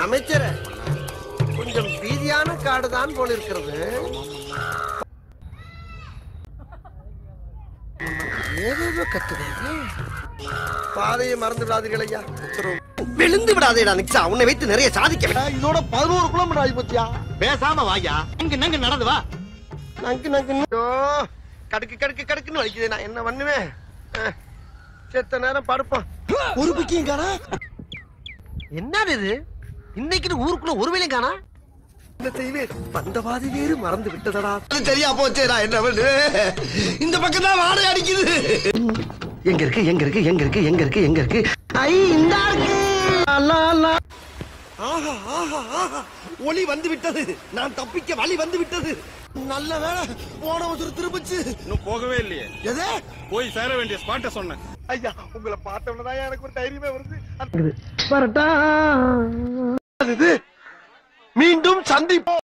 அமைச்சரே கொஞ்சம் பீதியான காடு தான் போல இருக்கிறது ஏதேதோ கத்துக்கிறது பாதையை மறந்து விடாதீர்கள் ஐயா உத்தரவு விழுந்து விடாதேடா நிக்ஸா உன்னை வைத்து நிறைய சாதிக்க வேண்டும். இதோட பதினோரு கிலோமீட்டர் ஆகி போச்சியா பேசாம வாயா இங்க நங்க நடந்து வா நங்கு நங்கு ஐயோ, கடுக்கு கடுக்கு கடுக்குன்னு வலிக்குது நான் என்ன பண்ணுவேன் அஹ், செத்த நேரம் படுப்போம் ஒரு பிக்கியும் காணா என்னது இது இன்னைக்கு ஊருக்குள்ள ஒரு வேலையும் காணா இந்த தெய்வே வந்த பாதி வேறு மறந்து விட்டதடா சரியா போச்சேடா என்ன பண்ணுவேன் இந்த பக்கம் தான் வாடகை அடிக்குது எங்க இருக்கு எங்க இருக்கு எங்க இருக்கு எங்க இருக்கு எங்க இருக்கு ஐ இந்த இருக்கு அல்லா, அல்லா. ஆஹா ஆஹா ஆஹா ஒளி வந்து விட்டது நான் தப்பிக்க வழி வந்து விட்டது நல்ல வேளை போன ஒருத்தர் திரும்பிச்சு இன்னும் போகவே இல்லையே எதே போய் சேர வேண்டிய ஸ்பாட்டை சொன்னேன் ஐயா உங்களை பார்த்தவனதான் எனக்கு ஒரு தைரியமே வருது வரட்டா மீண்டும் சந்திப்போம்